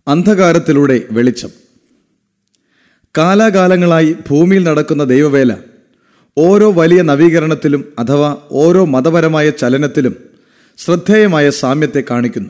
അന്ധകാരത്തിലൂടെ വെളിച്ചം കാലാകാലങ്ങളായി ഭൂമിയിൽ നടക്കുന്ന ദൈവവേല ഓരോ വലിയ നവീകരണത്തിലും അഥവാ ഓരോ മതപരമായ ചലനത്തിലും ശ്രദ്ധേയമായ സാമ്യത്തെ കാണിക്കുന്നു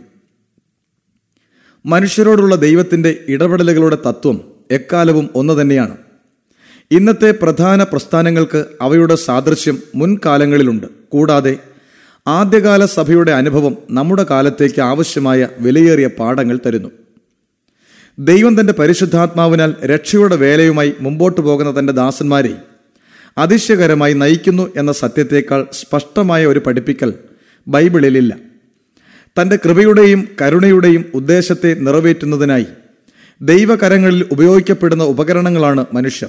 മനുഷ്യരോടുള്ള ദൈവത്തിന്റെ ഇടപെടലുകളുടെ തത്വം എക്കാലവും ഒന്നു തന്നെയാണ് ഇന്നത്തെ പ്രധാന പ്രസ്ഥാനങ്ങൾക്ക് അവയുടെ സാദൃശ്യം മുൻകാലങ്ങളിലുണ്ട് കൂടാതെ ആദ്യകാല സഭയുടെ അനുഭവം നമ്മുടെ കാലത്തേക്ക് ആവശ്യമായ വിലയേറിയ പാഠങ്ങൾ തരുന്നു ദൈവം തന്റെ പരിശുദ്ധാത്മാവിനാൽ രക്ഷയുടെ വേലയുമായി മുമ്പോട്ടു പോകുന്ന തന്റെ ദാസന്മാരെ അതിശയകരമായി നയിക്കുന്നു എന്ന സത്യത്തേക്കാൾ സ്പഷ്ടമായ ഒരു പഠിപ്പിക്കൽ ബൈബിളിലില്ല തന്റെ കൃപയുടെയും കരുണയുടെയും ഉദ്ദേശത്തെ നിറവേറ്റുന്നതിനായി ദൈവകരങ്ങളിൽ ഉപയോഗിക്കപ്പെടുന്ന ഉപകരണങ്ങളാണ് മനുഷ്യർ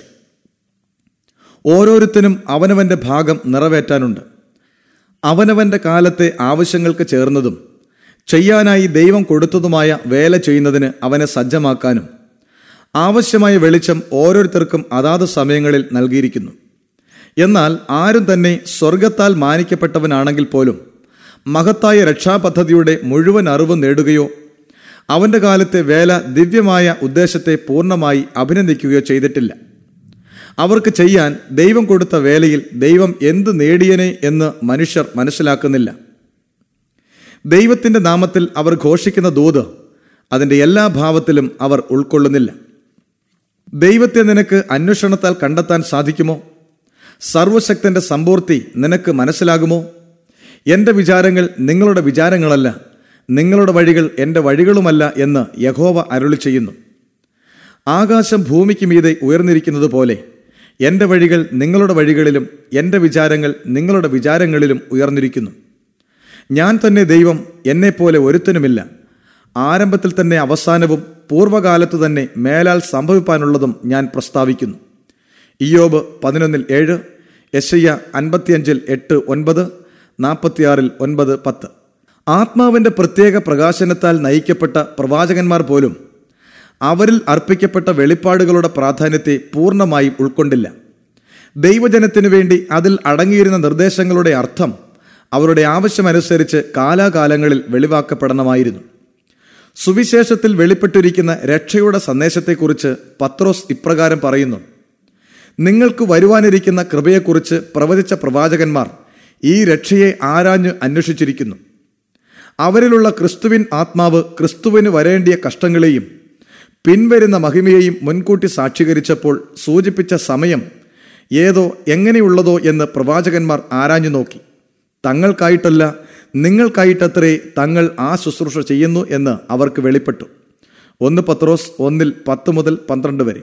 ഓരോരുത്തരും അവനവന്റെ ഭാഗം നിറവേറ്റാനുണ്ട് അവനവന്റെ കാലത്തെ ആവശ്യങ്ങൾക്ക് ചേർന്നതും ചെയ്യാനായി ദൈവം കൊടുത്തതുമായ വേല ചെയ്യുന്നതിന് അവനെ സജ്ജമാക്കാനും ആവശ്യമായ വെളിച്ചം ഓരോരുത്തർക്കും അതാത് സമയങ്ങളിൽ നൽകിയിരിക്കുന്നു എന്നാൽ ആരും തന്നെ സ്വർഗത്താൽ മാനിക്കപ്പെട്ടവനാണെങ്കിൽ പോലും മഹത്തായ രക്ഷാപദ്ധതിയുടെ മുഴുവൻ അറിവ് നേടുകയോ അവന്റെ കാലത്തെ വേല ദിവ്യമായ ഉദ്ദേശത്തെ പൂർണ്ണമായി അഭിനന്ദിക്കുകയോ ചെയ്തിട്ടില്ല അവർക്ക് ചെയ്യാൻ ദൈവം കൊടുത്ത വേലയിൽ ദൈവം എന്ത് നേടിയനെ എന്ന് മനുഷ്യർ മനസ്സിലാക്കുന്നില്ല ദൈവത്തിന്റെ നാമത്തിൽ അവർ ഘോഷിക്കുന്ന ദൂത് അതിന്റെ എല്ലാ ഭാവത്തിലും അവർ ഉൾക്കൊള്ളുന്നില്ല ദൈവത്തെ നിനക്ക് അന്വേഷണത്താൽ കണ്ടെത്താൻ സാധിക്കുമോ സർവശക്തന്റെ സമ്പൂർത്തി നിനക്ക് മനസ്സിലാകുമോ എന്റെ വിചാരങ്ങൾ നിങ്ങളുടെ വിചാരങ്ങളല്ല നിങ്ങളുടെ വഴികൾ എൻ്റെ വഴികളുമല്ല എന്ന് യഹോവ അരുളി ചെയ്യുന്നു ആകാശം ഭൂമിക്ക് മീതെ ഉയർന്നിരിക്കുന്നത് പോലെ എൻ്റെ വഴികൾ നിങ്ങളുടെ വഴികളിലും എൻ്റെ വിചാരങ്ങൾ നിങ്ങളുടെ വിചാരങ്ങളിലും ഉയർന്നിരിക്കുന്നു ഞാൻ തന്നെ ദൈവം എന്നെപ്പോലെ ഒരുത്തനുമില്ല ആരംഭത്തിൽ തന്നെ അവസാനവും പൂർവ്വകാലത്ത് തന്നെ മേലാൽ സംഭവിപ്പാനുള്ളതും ഞാൻ പ്രസ്താവിക്കുന്നു ഇയോബ് പതിനൊന്നിൽ ഏഴ് യശയ്യ അൻപത്തിയഞ്ചിൽ എട്ട് ഒൻപത് നാൽപ്പത്തിയാറിൽ ഒൻപത് പത്ത് ആത്മാവിന്റെ പ്രത്യേക പ്രകാശനത്താൽ നയിക്കപ്പെട്ട പ്രവാചകന്മാർ പോലും അവരിൽ അർപ്പിക്കപ്പെട്ട വെളിപ്പാടുകളുടെ പ്രാധാന്യത്തെ പൂർണ്ണമായും ഉൾക്കൊണ്ടില്ല ദൈവജനത്തിനു വേണ്ടി അതിൽ അടങ്ങിയിരുന്ന നിർദ്ദേശങ്ങളുടെ അർത്ഥം അവരുടെ ആവശ്യമനുസരിച്ച് കാലാകാലങ്ങളിൽ വെളിവാക്കപ്പെടണമായിരുന്നു സുവിശേഷത്തിൽ വെളിപ്പെട്ടിരിക്കുന്ന രക്ഷയുടെ സന്ദേശത്തെക്കുറിച്ച് പത്രോസ് ഇപ്രകാരം പറയുന്നു നിങ്ങൾക്ക് വരുവാനിരിക്കുന്ന കൃപയെക്കുറിച്ച് പ്രവചിച്ച പ്രവാചകന്മാർ ഈ രക്ഷയെ ആരാഞ്ഞ് അന്വേഷിച്ചിരിക്കുന്നു അവരിലുള്ള ക്രിസ്തുവിൻ ആത്മാവ് ക്രിസ്തുവിന് വരേണ്ടിയ കഷ്ടങ്ങളെയും പിൻവരുന്ന മഹിമയെയും മുൻകൂട്ടി സാക്ഷീകരിച്ചപ്പോൾ സൂചിപ്പിച്ച സമയം ഏതോ എങ്ങനെയുള്ളതോ എന്ന് പ്രവാചകന്മാർ ആരാഞ്ഞു നോക്കി തങ്ങൾക്കായിട്ടല്ല നിങ്ങൾക്കായിട്ടത്രേ തങ്ങൾ ആ ശുശ്രൂഷ ചെയ്യുന്നു എന്ന് അവർക്ക് വെളിപ്പെട്ടു ഒന്ന് പത്രോസ് ഒന്നിൽ പത്ത് മുതൽ പന്ത്രണ്ട് വരെ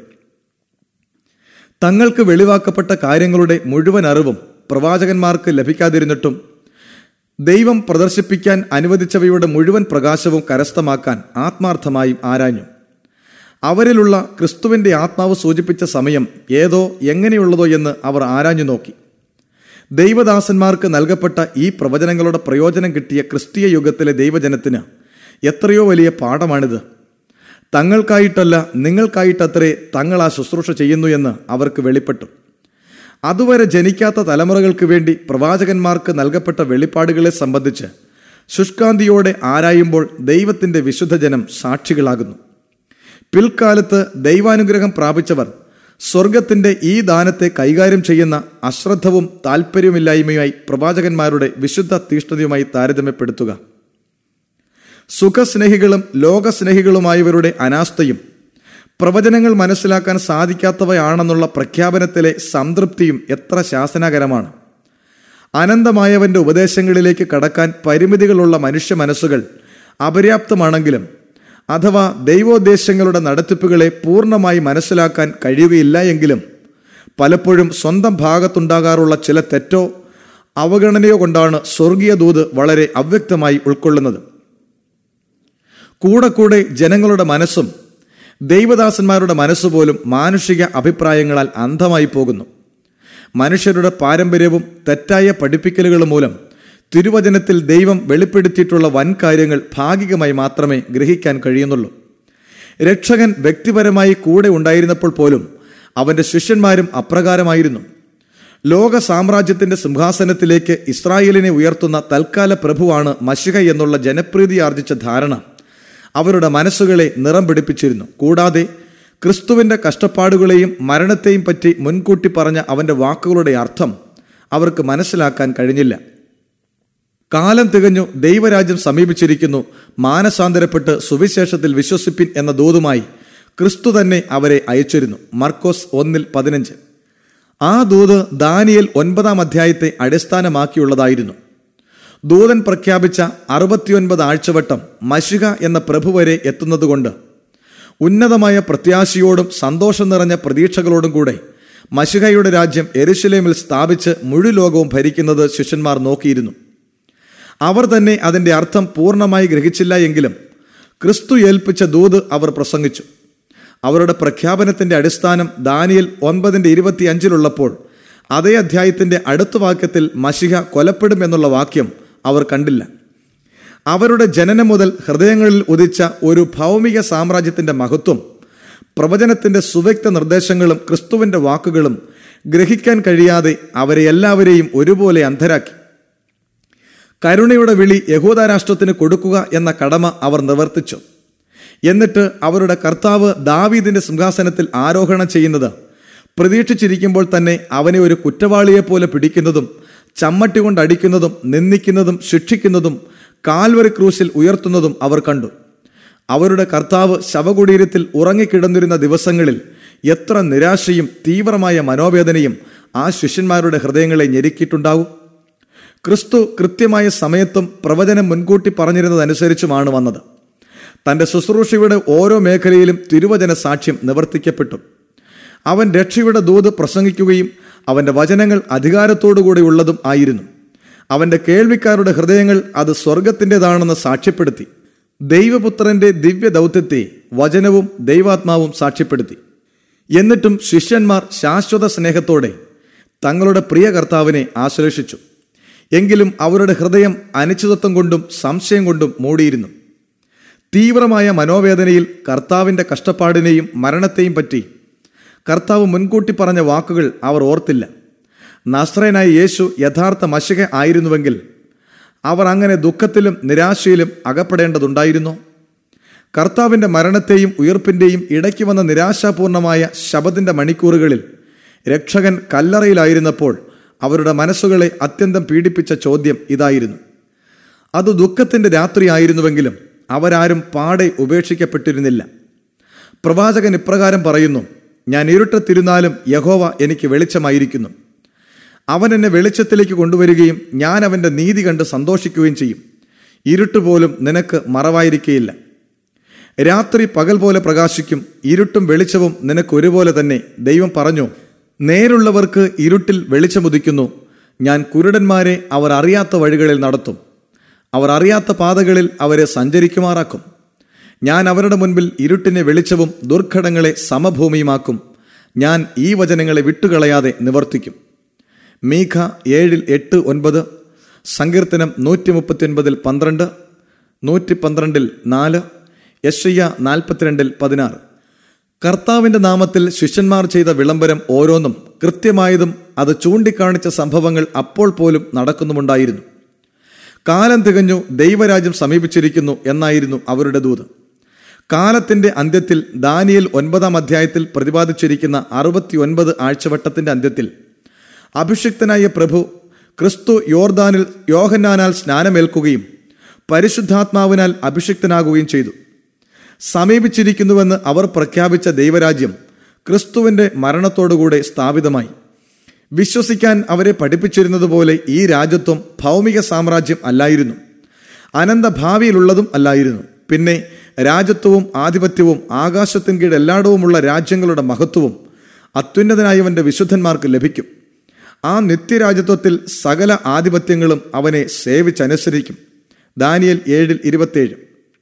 തങ്ങൾക്ക് വെളിവാക്കപ്പെട്ട കാര്യങ്ങളുടെ മുഴുവൻ അറിവും പ്രവാചകന്മാർക്ക് ലഭിക്കാതിരുന്നിട്ടും ദൈവം പ്രദർശിപ്പിക്കാൻ അനുവദിച്ചവയുടെ മുഴുവൻ പ്രകാശവും കരസ്ഥമാക്കാൻ ആത്മാർത്ഥമായും ആരാഞ്ഞു അവരിലുള്ള ക്രിസ്തുവിന്റെ ആത്മാവ് സൂചിപ്പിച്ച സമയം ഏതോ എങ്ങനെയുള്ളതോ എന്ന് അവർ ആരാഞ്ഞു നോക്കി ദൈവദാസന്മാർക്ക് നൽകപ്പെട്ട ഈ പ്രവചനങ്ങളുടെ പ്രയോജനം കിട്ടിയ ക്രിസ്തീയ യുഗത്തിലെ ദൈവജനത്തിന് എത്രയോ വലിയ പാഠമാണിത് തങ്ങൾക്കായിട്ടല്ല നിങ്ങൾക്കായിട്ടത്രേ തങ്ങൾ ആ ശുശ്രൂഷ ചെയ്യുന്നു എന്ന് അവർക്ക് വെളിപ്പെട്ടു അതുവരെ ജനിക്കാത്ത തലമുറകൾക്ക് വേണ്ടി പ്രവാചകന്മാർക്ക് നൽകപ്പെട്ട വെളിപ്പാടുകളെ സംബന്ധിച്ച് ശുഷ്കാന്തിയോടെ ആരായുമ്പോൾ ദൈവത്തിന്റെ വിശുദ്ധജനം സാക്ഷികളാകുന്നു പിൽക്കാലത്ത് ദൈവാനുഗ്രഹം പ്രാപിച്ചവർ സ്വർഗത്തിന്റെ ഈ ദാനത്തെ കൈകാര്യം ചെയ്യുന്ന അശ്രദ്ധവും താല്പര്യമില്ലായ്മയുമായി പ്രവാചകന്മാരുടെ വിശുദ്ധ തീഷ്ണതയുമായി താരതമ്യപ്പെടുത്തുക സുഖസ്നേഹികളും ലോകസ്നേഹികളുമായവരുടെ അനാസ്ഥയും പ്രവചനങ്ങൾ മനസ്സിലാക്കാൻ സാധിക്കാത്തവയാണെന്നുള്ള പ്രഖ്യാപനത്തിലെ സംതൃപ്തിയും എത്ര ശാസനാകരമാണ് അനന്തമായവന്റെ ഉപദേശങ്ങളിലേക്ക് കടക്കാൻ പരിമിതികളുള്ള മനുഷ്യ മനസ്സുകൾ അപര്യാപ്തമാണെങ്കിലും അഥവാ ദൈവോദ്ദേശങ്ങളുടെ നടത്തിപ്പുകളെ പൂർണ്ണമായി മനസ്സിലാക്കാൻ കഴിയുകയില്ല എങ്കിലും പലപ്പോഴും സ്വന്തം ഭാഗത്തുണ്ടാകാറുള്ള ചില തെറ്റോ അവഗണനയോ കൊണ്ടാണ് സ്വർഗീയ ദൂത് വളരെ അവ്യക്തമായി ഉൾക്കൊള്ളുന്നത് കൂടെ കൂടെ ജനങ്ങളുടെ മനസ്സും ദൈവദാസന്മാരുടെ മനസ്സുപോലും മാനുഷിക അഭിപ്രായങ്ങളാൽ അന്ധമായി പോകുന്നു മനുഷ്യരുടെ പാരമ്പര്യവും തെറ്റായ പഠിപ്പിക്കലുകളും മൂലം തിരുവചനത്തിൽ ദൈവം വെളിപ്പെടുത്തിയിട്ടുള്ള വൻ കാര്യങ്ങൾ ഭാഗികമായി മാത്രമേ ഗ്രഹിക്കാൻ കഴിയുന്നുള്ളൂ രക്ഷകൻ വ്യക്തിപരമായി കൂടെ ഉണ്ടായിരുന്നപ്പോൾ പോലും അവന്റെ ശിഷ്യന്മാരും അപ്രകാരമായിരുന്നു ലോക സാമ്രാജ്യത്തിന്റെ സിംഹാസനത്തിലേക്ക് ഇസ്രായേലിനെ ഉയർത്തുന്ന തൽക്കാല പ്രഭുവാണ് മഷിഹ എന്നുള്ള ജനപ്രീതി ആർജിച്ച ധാരണ അവരുടെ മനസ്സുകളെ നിറം പിടിപ്പിച്ചിരുന്നു കൂടാതെ ക്രിസ്തുവിന്റെ കഷ്ടപ്പാടുകളെയും മരണത്തെയും പറ്റി മുൻകൂട്ടി പറഞ്ഞ അവന്റെ വാക്കുകളുടെ അർത്ഥം അവർക്ക് മനസ്സിലാക്കാൻ കഴിഞ്ഞില്ല കാലം തികഞ്ഞു ദൈവരാജ്യം സമീപിച്ചിരിക്കുന്നു മാനസാന്തരപ്പെട്ട് സുവിശേഷത്തിൽ വിശ്വസിപ്പിൻ എന്ന ദൂതുമായി ക്രിസ്തു തന്നെ അവരെ അയച്ചിരുന്നു മർക്കോസ് ഒന്നിൽ പതിനഞ്ച് ആ ദൂത് ദാനിയൽ ഒൻപതാം അധ്യായത്തെ അടിസ്ഥാനമാക്കിയുള്ളതായിരുന്നു ദൂതൻ പ്രഖ്യാപിച്ച അറുപത്തിയൊൻപത് ആഴ്ചവട്ടം മഷിക എന്ന പ്രഭു വരെ എത്തുന്നതുകൊണ്ട് ഉന്നതമായ പ്രത്യാശയോടും സന്തോഷം നിറഞ്ഞ പ്രതീക്ഷകളോടും കൂടെ മഷികയുടെ രാജ്യം എരുശലേമിൽ സ്ഥാപിച്ച് മുഴു ലോകവും ഭരിക്കുന്നത് ശിഷ്യന്മാർ നോക്കിയിരുന്നു അവർ തന്നെ അതിന്റെ അർത്ഥം പൂർണ്ണമായി ഗ്രഹിച്ചില്ല എങ്കിലും ക്രിസ്തു ഏൽപ്പിച്ച ദൂത് അവർ പ്രസംഗിച്ചു അവരുടെ പ്രഖ്യാപനത്തിന്റെ അടിസ്ഥാനം ദാനിയൽ ഒൻപതിന്റെ ഇരുപത്തി അഞ്ചിലുള്ളപ്പോൾ അതേ അധ്യായത്തിന്റെ അടുത്ത വാക്യത്തിൽ മഷിഹ കൊലപ്പെടും എന്നുള്ള വാക്യം അവർ കണ്ടില്ല അവരുടെ ജനനം മുതൽ ഹൃദയങ്ങളിൽ ഉദിച്ച ഒരു ഭൗമിക സാമ്രാജ്യത്തിന്റെ മഹത്വം പ്രവചനത്തിന്റെ സുവ്യക്ത നിർദ്ദേശങ്ങളും ക്രിസ്തുവിന്റെ വാക്കുകളും ഗ്രഹിക്കാൻ കഴിയാതെ അവരെ എല്ലാവരെയും ഒരുപോലെ അന്ധരാക്കി കരുണയുടെ വിളി യഹൂദ രാഷ്ട്രത്തിന് കൊടുക്കുക എന്ന കടമ അവർ നിവർത്തിച്ചു എന്നിട്ട് അവരുടെ കർത്താവ് ദാവീദിന്റെ സിംഹാസനത്തിൽ ആരോഹണം ചെയ്യുന്നത് പ്രതീക്ഷിച്ചിരിക്കുമ്പോൾ തന്നെ അവനെ ഒരു കുറ്റവാളിയെപ്പോലെ പിടിക്കുന്നതും ചമ്മട്ടി കൊണ്ട് അടിക്കുന്നതും നിന്ദിക്കുന്നതും ശിക്ഷിക്കുന്നതും കാൽവരി ക്രൂശിൽ ഉയർത്തുന്നതും അവർ കണ്ടു അവരുടെ കർത്താവ് ശവകുടീരത്തിൽ ഉറങ്ങിക്കിടന്നിരുന്ന ദിവസങ്ങളിൽ എത്ര നിരാശയും തീവ്രമായ മനോവേദനയും ആ ശിഷ്യന്മാരുടെ ഹൃദയങ്ങളെ ഞെരുക്കിയിട്ടുണ്ടാവും ക്രിസ്തു കൃത്യമായ സമയത്തും പ്രവചനം മുൻകൂട്ടി പറഞ്ഞിരുന്നതനുസരിച്ചുമാണ് വന്നത് തന്റെ ശുശ്രൂഷയുടെ ഓരോ മേഖലയിലും തിരുവചന സാക്ഷ്യം നിവർത്തിക്കപ്പെട്ടു അവൻ രക്ഷയുടെ ദൂത് പ്രസംഗിക്കുകയും അവന്റെ വചനങ്ങൾ അധികാരത്തോടുകൂടിയുള്ളതും ആയിരുന്നു അവന്റെ കേൾവിക്കാരുടെ ഹൃദയങ്ങൾ അത് സ്വർഗത്തിൻ്റെതാണെന്ന് സാക്ഷ്യപ്പെടുത്തി ദൈവപുത്രന്റെ ദിവ്യ ദൗത്യത്തെ വചനവും ദൈവാത്മാവും സാക്ഷ്യപ്പെടുത്തി എന്നിട്ടും ശിഷ്യന്മാർ ശാശ്വത സ്നേഹത്തോടെ തങ്ങളുടെ പ്രിയ കർത്താവിനെ ആശ്ലേഷിച്ചു എങ്കിലും അവരുടെ ഹൃദയം അനിശ്ചിതത്വം കൊണ്ടും സംശയം കൊണ്ടും മൂടിയിരുന്നു തീവ്രമായ മനോവേദനയിൽ കർത്താവിന്റെ കഷ്ടപ്പാടിനെയും മരണത്തെയും പറ്റി കർത്താവ് മുൻകൂട്ടി പറഞ്ഞ വാക്കുകൾ അവർ ഓർത്തില്ല നസ്രനായ യേശു യഥാർത്ഥ മഷിക ആയിരുന്നുവെങ്കിൽ അവർ അങ്ങനെ ദുഃഖത്തിലും നിരാശയിലും അകപ്പെടേണ്ടതുണ്ടായിരുന്നോ കർത്താവിന്റെ മരണത്തെയും ഉയർപ്പിന്റെയും ഇടയ്ക്ക് വന്ന നിരാശാപൂർണമായ ശബദിന്റെ മണിക്കൂറുകളിൽ രക്ഷകൻ കല്ലറയിലായിരുന്നപ്പോൾ അവരുടെ മനസ്സുകളെ അത്യന്തം പീഡിപ്പിച്ച ചോദ്യം ഇതായിരുന്നു അത് ദുഃഖത്തിന്റെ രാത്രിയായിരുന്നുവെങ്കിലും അവരാരും പാടെ ഉപേക്ഷിക്കപ്പെട്ടിരുന്നില്ല പ്രവാചകൻ ഇപ്രകാരം പറയുന്നു ഞാൻ ഇരുട്ടത്തിരുന്നാലും യഹോവ എനിക്ക് വെളിച്ചമായിരിക്കുന്നു അവൻ എന്നെ വെളിച്ചത്തിലേക്ക് കൊണ്ടുവരികയും ഞാൻ അവന്റെ നീതി കണ്ട് സന്തോഷിക്കുകയും ചെയ്യും ഇരുട്ട് പോലും നിനക്ക് മറവായിരിക്കുകയില്ല രാത്രി പകൽ പോലെ പ്രകാശിക്കും ഇരുട്ടും വെളിച്ചവും നിനക്ക് ഒരുപോലെ തന്നെ ദൈവം പറഞ്ഞു നേരുള്ളവർക്ക് ഇരുട്ടിൽ വെളിച്ചമുദിക്കുന്നു ഞാൻ കുരുടന്മാരെ അവർ അറിയാത്ത വഴികളിൽ നടത്തും അവർ അറിയാത്ത പാതകളിൽ അവരെ സഞ്ചരിക്കുമാറാക്കും ഞാൻ അവരുടെ മുൻപിൽ ഇരുട്ടിനെ വെളിച്ചവും ദുർഘടങ്ങളെ സമഭൂമിയുമാക്കും ഞാൻ ഈ വചനങ്ങളെ വിട്ടുകളയാതെ നിവർത്തിക്കും മീഖ ഏഴിൽ എട്ട് ഒൻപത് സങ്കീർത്തനം നൂറ്റി മുപ്പത്തിയൊൻപതിൽ പന്ത്രണ്ട് നൂറ്റി പന്ത്രണ്ടിൽ നാല് യഷയ്യ നാൽപ്പത്തിരണ്ടിൽ പതിനാറ് കർത്താവിന്റെ നാമത്തിൽ ശിഷ്യന്മാർ ചെയ്ത വിളംബരം ഓരോന്നും കൃത്യമായതും അത് ചൂണ്ടിക്കാണിച്ച സംഭവങ്ങൾ അപ്പോൾ പോലും നടക്കുന്നുമുണ്ടായിരുന്നു കാലം തികഞ്ഞു ദൈവരാജ്യം സമീപിച്ചിരിക്കുന്നു എന്നായിരുന്നു അവരുടെ ദൂത് കാലത്തിന്റെ അന്ത്യത്തിൽ ദാനിയൽ ഒൻപതാം അധ്യായത്തിൽ പ്രതിപാദിച്ചിരിക്കുന്ന അറുപത്തിയൊൻപത് ആഴ്ചവട്ടത്തിന്റെ അന്ത്യത്തിൽ അഭിഷിക്തനായ പ്രഭു ക്രിസ്തു യോർദാനിൽ യോഹന്നാനാൽ സ്നാനമേൽക്കുകയും പരിശുദ്ധാത്മാവിനാൽ അഭിഷിക്തനാകുകയും ചെയ്തു സമീപിച്ചിരിക്കുന്നുവെന്ന് അവർ പ്രഖ്യാപിച്ച ദൈവരാജ്യം ക്രിസ്തുവിന്റെ മരണത്തോടുകൂടെ സ്ഥാപിതമായി വിശ്വസിക്കാൻ അവരെ പഠിപ്പിച്ചിരുന്നതുപോലെ ഈ രാജ്യത്വം ഭൗമിക സാമ്രാജ്യം അല്ലായിരുന്നു അനന്ത ഭാവിയിലുള്ളതും അല്ലായിരുന്നു പിന്നെ രാജ്യത്വവും ആധിപത്യവും ആകാശത്തിൻ കീഴ് എല്ലായിടവുമുള്ള രാജ്യങ്ങളുടെ മഹത്വവും അത്യുന്നതനായവന്റെ വിശുദ്ധന്മാർക്ക് ലഭിക്കും ആ നിത്യരാജ്യത്വത്തിൽ സകല ആധിപത്യങ്ങളും അവനെ സേവിച്ചനുസരിക്കും ദാനിയൽ ഏഴിൽ ഇരുപത്തേഴ്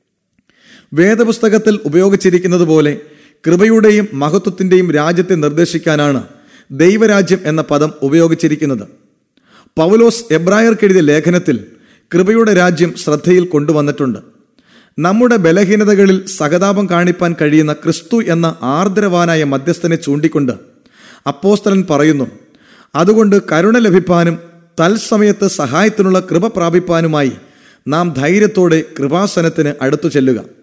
വേദപുസ്തകത്തിൽ ഉപയോഗിച്ചിരിക്കുന്നത് പോലെ കൃപയുടെയും മഹത്വത്തിന്റെയും രാജ്യത്തെ നിർദ്ദേശിക്കാനാണ് ദൈവരാജ്യം എന്ന പദം ഉപയോഗിച്ചിരിക്കുന്നത് പൗലോസ് എബ്രായർക്കെഴുതിയ ലേഖനത്തിൽ കൃപയുടെ രാജ്യം ശ്രദ്ധയിൽ കൊണ്ടുവന്നിട്ടുണ്ട് നമ്മുടെ ബലഹീനതകളിൽ സഹതാപം കാണിപ്പാൻ കഴിയുന്ന ക്രിസ്തു എന്ന ആർദ്രവാനായ മധ്യസ്ഥനെ ചൂണ്ടിക്കൊണ്ട് അപ്പോസ്തലൻ പറയുന്നു അതുകൊണ്ട് കരുണ ലഭിപ്പാനും തത്സമയത്ത് സഹായത്തിനുള്ള കൃപ പ്രാപിപ്പാനുമായി നാം ധൈര്യത്തോടെ കൃപാസനത്തിന് അടുത്തു ചെല്ലുക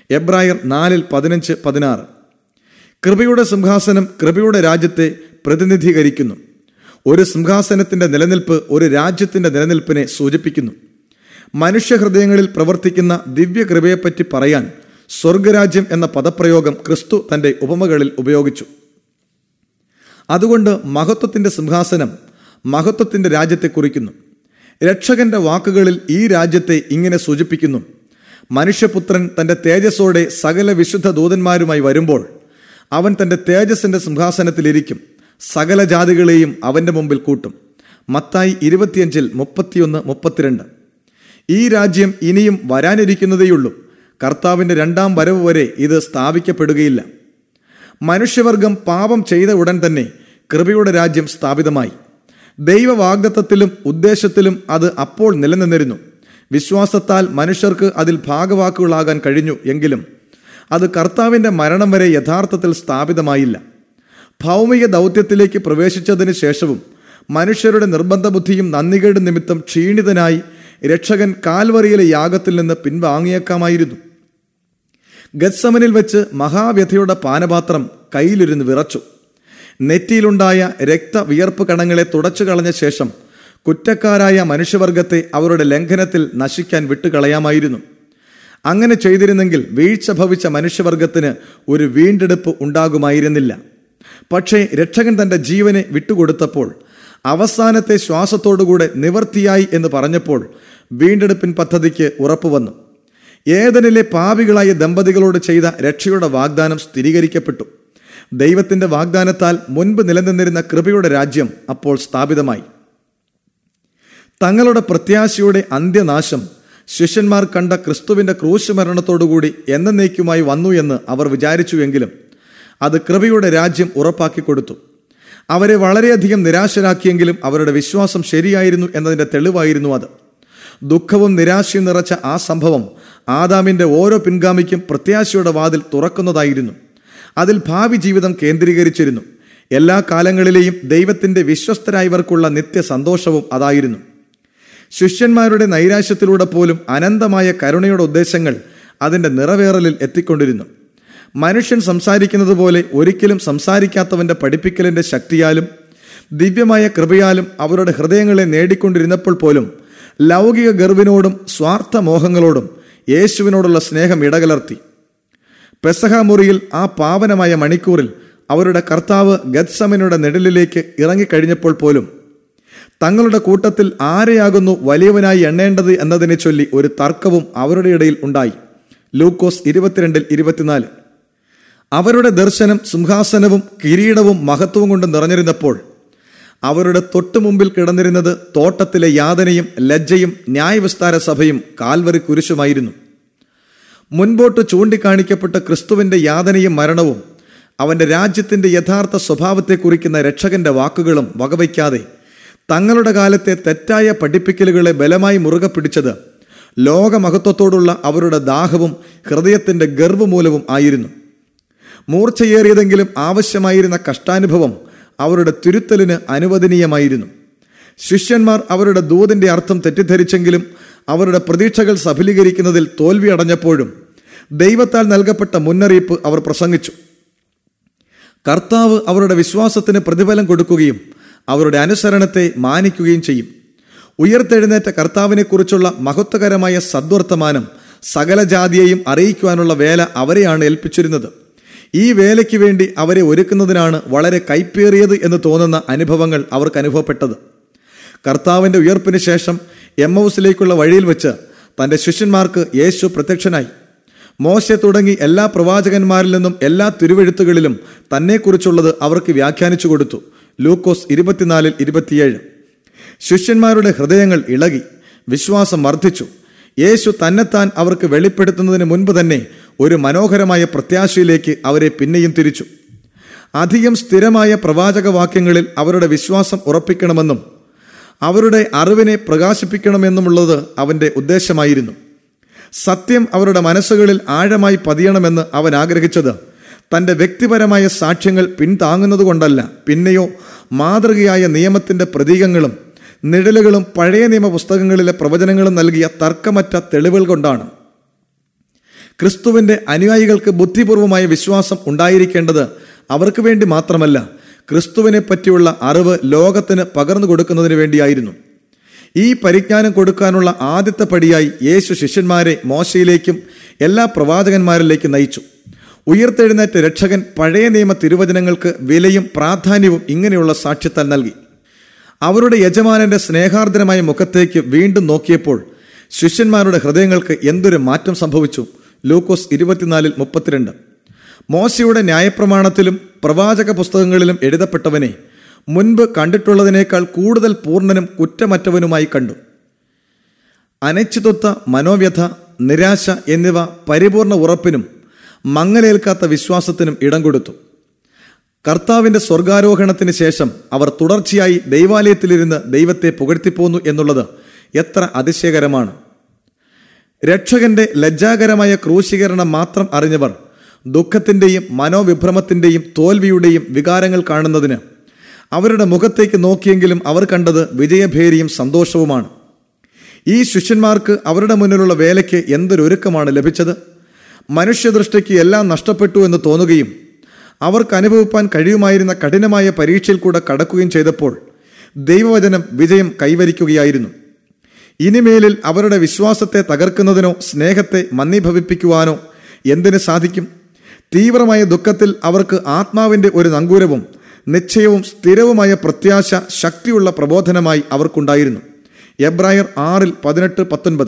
എബ്രായർ നാലിൽ പതിനഞ്ച് പതിനാറ് കൃപയുടെ സിംഹാസനം കൃപയുടെ രാജ്യത്തെ പ്രതിനിധീകരിക്കുന്നു ഒരു സിംഹാസനത്തിന്റെ നിലനിൽപ്പ് ഒരു രാജ്യത്തിന്റെ നിലനിൽപ്പിനെ സൂചിപ്പിക്കുന്നു മനുഷ്യഹൃദയങ്ങളിൽ പ്രവർത്തിക്കുന്ന ദിവ്യകൃപയെപ്പറ്റി പറയാൻ സ്വർഗരാജ്യം എന്ന പദപ്രയോഗം ക്രിസ്തു തന്റെ ഉപമകളിൽ ഉപയോഗിച്ചു അതുകൊണ്ട് മഹത്വത്തിന്റെ സിംഹാസനം മഹത്വത്തിന്റെ രാജ്യത്തെ കുറിക്കുന്നു രക്ഷകന്റെ വാക്കുകളിൽ ഈ രാജ്യത്തെ ഇങ്ങനെ സൂചിപ്പിക്കുന്നു മനുഷ്യപുത്രൻ തന്റെ തേജസ്സോടെ സകല വിശുദ്ധ ദൂതന്മാരുമായി വരുമ്പോൾ അവൻ തന്റെ തേജസ്സിന്റെ സിംഹാസനത്തിലിരിക്കും സകല ജാതികളെയും അവന്റെ മുമ്പിൽ കൂട്ടും മത്തായി ഇരുപത്തിയഞ്ചിൽ മുപ്പത്തിയൊന്ന് മുപ്പത്തിരണ്ട് ഈ രാജ്യം ഇനിയും വരാനിരിക്കുന്നതേയുള്ളൂ കർത്താവിന്റെ രണ്ടാം വരവ് വരെ ഇത് സ്ഥാപിക്കപ്പെടുകയില്ല മനുഷ്യവർഗം പാപം ചെയ്ത ഉടൻ തന്നെ കൃപയുടെ രാജ്യം സ്ഥാപിതമായി ദൈവവാഗ്ദത്തത്തിലും ഉദ്ദേശത്തിലും അത് അപ്പോൾ നിലനിന്നിരുന്നു വിശ്വാസത്താൽ മനുഷ്യർക്ക് അതിൽ ഭാഗവാക്കുകളാകാൻ കഴിഞ്ഞു എങ്കിലും അത് കർത്താവിന്റെ മരണം വരെ യഥാർത്ഥത്തിൽ സ്ഥാപിതമായില്ല ഭൗമിക ദൗത്യത്തിലേക്ക് പ്രവേശിച്ചതിന് ശേഷവും മനുഷ്യരുടെ നിർബന്ധ ബുദ്ധിയും നന്ദികേട് നിമിത്തം ക്ഷീണിതനായി രക്ഷകൻ കാൽവറിയിലെ യാഗത്തിൽ നിന്ന് പിൻവാങ്ങിയേക്കാമായിരുന്നു ഗത്സമനിൽ വെച്ച് മഹാവ്യഥയുടെ പാനപാത്രം കയ്യിലിരുന്ന് വിറച്ചു നെറ്റിയിലുണ്ടായ രക്തവിയർപ്പ് കണങ്ങളെ തുടച്ചു കളഞ്ഞ ശേഷം കുറ്റക്കാരായ മനുഷ്യവർഗത്തെ അവരുടെ ലംഘനത്തിൽ നശിക്കാൻ വിട്ടുകളയാമായിരുന്നു അങ്ങനെ ചെയ്തിരുന്നെങ്കിൽ വീഴ്ച ഭവിച്ച മനുഷ്യവർഗത്തിന് ഒരു വീണ്ടെടുപ്പ് ഉണ്ടാകുമായിരുന്നില്ല പക്ഷേ രക്ഷകൻ തന്റെ ജീവനെ വിട്ടുകൊടുത്തപ്പോൾ അവസാനത്തെ ശ്വാസത്തോടുകൂടെ നിവർത്തിയായി എന്ന് പറഞ്ഞപ്പോൾ വീണ്ടെടുപ്പിൻ പദ്ധതിക്ക് ഉറപ്പുവന്നു ഏതനിലെ പാപികളായ ദമ്പതികളോട് ചെയ്ത രക്ഷയുടെ വാഗ്ദാനം സ്ഥിരീകരിക്കപ്പെട്ടു ദൈവത്തിന്റെ വാഗ്ദാനത്താൽ മുൻപ് നിലനിന്നിരുന്ന കൃപയുടെ രാജ്യം അപ്പോൾ സ്ഥാപിതമായി തങ്ങളുടെ പ്രത്യാശയുടെ അന്ത്യനാശം ശിഷ്യന്മാർ കണ്ട ക്രിസ്തുവിന്റെ ക്രൂശ് മരണത്തോടുകൂടി എന്നേക്കുമായി വന്നു എന്ന് അവർ വിചാരിച്ചുവെങ്കിലും അത് കൃപയുടെ രാജ്യം ഉറപ്പാക്കി കൊടുത്തു അവരെ വളരെയധികം നിരാശരാക്കിയെങ്കിലും അവരുടെ വിശ്വാസം ശരിയായിരുന്നു എന്നതിന്റെ തെളിവായിരുന്നു അത് ദുഃഖവും നിരാശയും നിറച്ച ആ സംഭവം ആദാമിന്റെ ഓരോ പിൻഗാമിക്കും പ്രത്യാശയുടെ വാതിൽ തുറക്കുന്നതായിരുന്നു അതിൽ ഭാവി ജീവിതം കേന്ദ്രീകരിച്ചിരുന്നു എല്ലാ കാലങ്ങളിലെയും ദൈവത്തിന്റെ വിശ്വസ്തരായവർക്കുള്ള നിത്യ സന്തോഷവും അതായിരുന്നു ശിഷ്യന്മാരുടെ നൈരാശ്യത്തിലൂടെ പോലും അനന്തമായ കരുണയുടെ ഉദ്ദേശങ്ങൾ അതിന്റെ നിറവേറലിൽ എത്തിക്കൊണ്ടിരുന്നു മനുഷ്യൻ സംസാരിക്കുന്നത് പോലെ ഒരിക്കലും സംസാരിക്കാത്തവന്റെ പഠിപ്പിക്കലിന്റെ ശക്തിയാലും ദിവ്യമായ കൃപയാലും അവരുടെ ഹൃദയങ്ങളെ നേടിക്കൊണ്ടിരുന്നപ്പോൾ പോലും ലൗകിക ഗർവിനോടും സ്വാർത്ഥ മോഹങ്ങളോടും യേശുവിനോടുള്ള സ്നേഹം ഇടകലർത്തി പെസഹ മുറിയിൽ ആ പാവനമായ മണിക്കൂറിൽ അവരുടെ കർത്താവ് ഗത്സമനുടെ നെടലിലേക്ക് ഇറങ്ങിക്കഴിഞ്ഞപ്പോൾ പോലും തങ്ങളുടെ കൂട്ടത്തിൽ ആരെയാകുന്നു വലിയവനായി എണ്ണേണ്ടത് എന്നതിനെ ചൊല്ലി ഒരു തർക്കവും അവരുടെ ഇടയിൽ ഉണ്ടായി ലൂക്കോസ് ഇരുപത്തിരണ്ടിൽ ഇരുപത്തിനാല് അവരുടെ ദർശനം സിംഹാസനവും കിരീടവും മഹത്വവും കൊണ്ട് നിറഞ്ഞിരുന്നപ്പോൾ അവരുടെ തൊട്ടുമുമ്പിൽ കിടന്നിരുന്നത് തോട്ടത്തിലെ യാതനയും ലജ്ജയും ന്യായവിസ്താര സഭയും കാൽവറി കുരിശുമായിരുന്നു മുൻപോട്ട് ചൂണ്ടിക്കാണിക്കപ്പെട്ട ക്രിസ്തുവിന്റെ യാതനയും മരണവും അവന്റെ രാജ്യത്തിന്റെ യഥാർത്ഥ സ്വഭാവത്തെ കുറിക്കുന്ന രക്ഷകന്റെ വാക്കുകളും വകവയ്ക്കാതെ തങ്ങളുടെ കാലത്തെ തെറ്റായ പഠിപ്പിക്കലുകളെ ബലമായി മുറുകെ പിടിച്ചത് ലോകമഹത്വത്തോടുള്ള അവരുടെ ദാഹവും ഹൃദയത്തിന്റെ ഗർവ് മൂലവും ആയിരുന്നു മൂർച്ചയേറിയതെങ്കിലും ആവശ്യമായിരുന്ന കഷ്ടാനുഭവം അവരുടെ തിരുത്തലിന് അനുവദനീയമായിരുന്നു ശിഷ്യന്മാർ അവരുടെ ദൂതിന്റെ അർത്ഥം തെറ്റിദ്ധരിച്ചെങ്കിലും അവരുടെ പ്രതീക്ഷകൾ സഫലീകരിക്കുന്നതിൽ തോൽവി അടഞ്ഞപ്പോഴും ദൈവത്താൽ നൽകപ്പെട്ട മുന്നറിയിപ്പ് അവർ പ്രസംഗിച്ചു കർത്താവ് അവരുടെ വിശ്വാസത്തിന് പ്രതിഫലം കൊടുക്കുകയും അവരുടെ അനുസരണത്തെ മാനിക്കുകയും ചെയ്യും ഉയർത്തെഴുന്നേറ്റ കർത്താവിനെക്കുറിച്ചുള്ള മഹത്വകരമായ സദ്വർത്തമാനം സകല ജാതിയെയും അറിയിക്കുവാനുള്ള വേല അവരെയാണ് ഏൽപ്പിച്ചിരുന്നത് ഈ വേലയ്ക്ക് വേണ്ടി അവരെ ഒരുക്കുന്നതിനാണ് വളരെ കൈപ്പേറിയത് എന്ന് തോന്നുന്ന അനുഭവങ്ങൾ അവർക്ക് അനുഭവപ്പെട്ടത് കർത്താവിന്റെ ഉയർപ്പിന് ശേഷം എമ്മൗസിലേക്കുള്ള വഴിയിൽ വെച്ച് തന്റെ ശിഷ്യന്മാർക്ക് യേശു പ്രത്യക്ഷനായി മോശെ തുടങ്ങി എല്ലാ പ്രവാചകന്മാരിൽ നിന്നും എല്ലാ തിരുവെഴുത്തുകളിലും തന്നെക്കുറിച്ചുള്ളത് അവർക്ക് വ്യാഖ്യാനിച്ചു കൊടുത്തു ലൂക്കോസ് ഇരുപത്തിനാലിൽ ഇരുപത്തിയേഴ് ശിഷ്യന്മാരുടെ ഹൃദയങ്ങൾ ഇളകി വിശ്വാസം വർദ്ധിച്ചു യേശു തന്നെത്താൻ അവർക്ക് വെളിപ്പെടുത്തുന്നതിന് മുൻപ് തന്നെ ഒരു മനോഹരമായ പ്രത്യാശയിലേക്ക് അവരെ പിന്നെയും തിരിച്ചു അധികം സ്ഥിരമായ പ്രവാചക വാക്യങ്ങളിൽ അവരുടെ വിശ്വാസം ഉറപ്പിക്കണമെന്നും അവരുടെ അറിവിനെ പ്രകാശിപ്പിക്കണമെന്നുമുള്ളത് അവന്റെ ഉദ്ദേശമായിരുന്നു സത്യം അവരുടെ മനസ്സുകളിൽ ആഴമായി പതിയണമെന്ന് അവൻ ആഗ്രഹിച്ചത് തന്റെ വ്യക്തിപരമായ സാക്ഷ്യങ്ങൾ പിന്താങ്ങുന്നതുകൊണ്ടല്ല പിന്നെയോ മാതൃകയായ നിയമത്തിന്റെ പ്രതീകങ്ങളും നിഴലുകളും പഴയ നിയമ പുസ്തകങ്ങളിലെ പ്രവചനങ്ങളും നൽകിയ തർക്കമറ്റ തെളിവുകൾ കൊണ്ടാണ് ക്രിസ്തുവിന്റെ അനുയായികൾക്ക് ബുദ്ധിപൂർവമായ വിശ്വാസം ഉണ്ടായിരിക്കേണ്ടത് അവർക്ക് വേണ്ടി മാത്രമല്ല ക്രിസ്തുവിനെ പറ്റിയുള്ള അറിവ് ലോകത്തിന് പകർന്നു കൊടുക്കുന്നതിന് വേണ്ടിയായിരുന്നു ഈ പരിജ്ഞാനം കൊടുക്കാനുള്ള ആദ്യത്തെ പടിയായി യേശു ശിഷ്യന്മാരെ മോശയിലേക്കും എല്ലാ പ്രവാചകന്മാരിലേക്കും നയിച്ചു ഉയർത്തെഴുന്നേറ്റ രക്ഷകൻ പഴയ നിയമ തിരുവചനങ്ങൾക്ക് വിലയും പ്രാധാന്യവും ഇങ്ങനെയുള്ള സാക്ഷ്യത്താൽ നൽകി അവരുടെ യജമാനന്റെ സ്നേഹാർദ്രമായ മുഖത്തേക്ക് വീണ്ടും നോക്കിയപ്പോൾ ശിഷ്യന്മാരുടെ ഹൃദയങ്ങൾക്ക് എന്തൊരു മാറ്റം സംഭവിച്ചു ലൂക്കോസ് ഇരുപത്തിനാലിൽ മുപ്പത്തിരണ്ട് മോശയുടെ ന്യായപ്രമാണത്തിലും പ്രവാചക പുസ്തകങ്ങളിലും എഴുതപ്പെട്ടവനെ മുൻപ് കണ്ടിട്ടുള്ളതിനേക്കാൾ കൂടുതൽ പൂർണ്ണനും കുറ്റമറ്റവനുമായി കണ്ടു അനിശ്ചിതത്വ മനോവ്യഥ നിരാശ എന്നിവ പരിപൂർണ ഉറപ്പിനും മങ്ങലേൽക്കാത്ത വിശ്വാസത്തിനും ഇടം കൊടുത്തു കർത്താവിന്റെ സ്വർഗാരോഹണത്തിന് ശേഷം അവർ തുടർച്ചയായി ദൈവാലയത്തിലിരുന്ന് ദൈവത്തെ പുകഴ്ത്തിപ്പോന്നു എന്നുള്ളത് എത്ര അതിശയകരമാണ് രക്ഷകന്റെ ലജ്ജാകരമായ ക്രൂശീകരണം മാത്രം അറിഞ്ഞവർ ദുഃഖത്തിന്റെയും മനോവിഭ്രമത്തിന്റെയും തോൽവിയുടെയും വികാരങ്ങൾ കാണുന്നതിന് അവരുടെ മുഖത്തേക്ക് നോക്കിയെങ്കിലും അവർ കണ്ടത് വിജയഭേരിയും സന്തോഷവുമാണ് ഈ ശിഷ്യന്മാർക്ക് അവരുടെ മുന്നിലുള്ള വേലയ്ക്ക് എന്തൊരൊരുക്കമാണ് ലഭിച്ചത് മനുഷ്യദൃഷ്ടിക്ക് എല്ലാം നഷ്ടപ്പെട്ടു എന്ന് തോന്നുകയും അവർക്ക് അനുഭവിപ്പാൻ കഴിയുമായിരുന്ന കഠിനമായ പരീക്ഷയിൽ കൂടെ കടക്കുകയും ചെയ്തപ്പോൾ ദൈവവചനം വിജയം കൈവരിക്കുകയായിരുന്നു ഇനിമേലിൽ അവരുടെ വിശ്വാസത്തെ തകർക്കുന്നതിനോ സ്നേഹത്തെ മന്ദീഭവിപ്പിക്കുവാനോ എന്തിനു സാധിക്കും തീവ്രമായ ദുഃഖത്തിൽ അവർക്ക് ആത്മാവിന്റെ ഒരു നങ്കൂരവും നിശ്ചയവും സ്ഥിരവുമായ പ്രത്യാശ ശക്തിയുള്ള പ്രബോധനമായി അവർക്കുണ്ടായിരുന്നു എബ്രായർ ആറിൽ പതിനെട്ട് പത്തൊൻപത്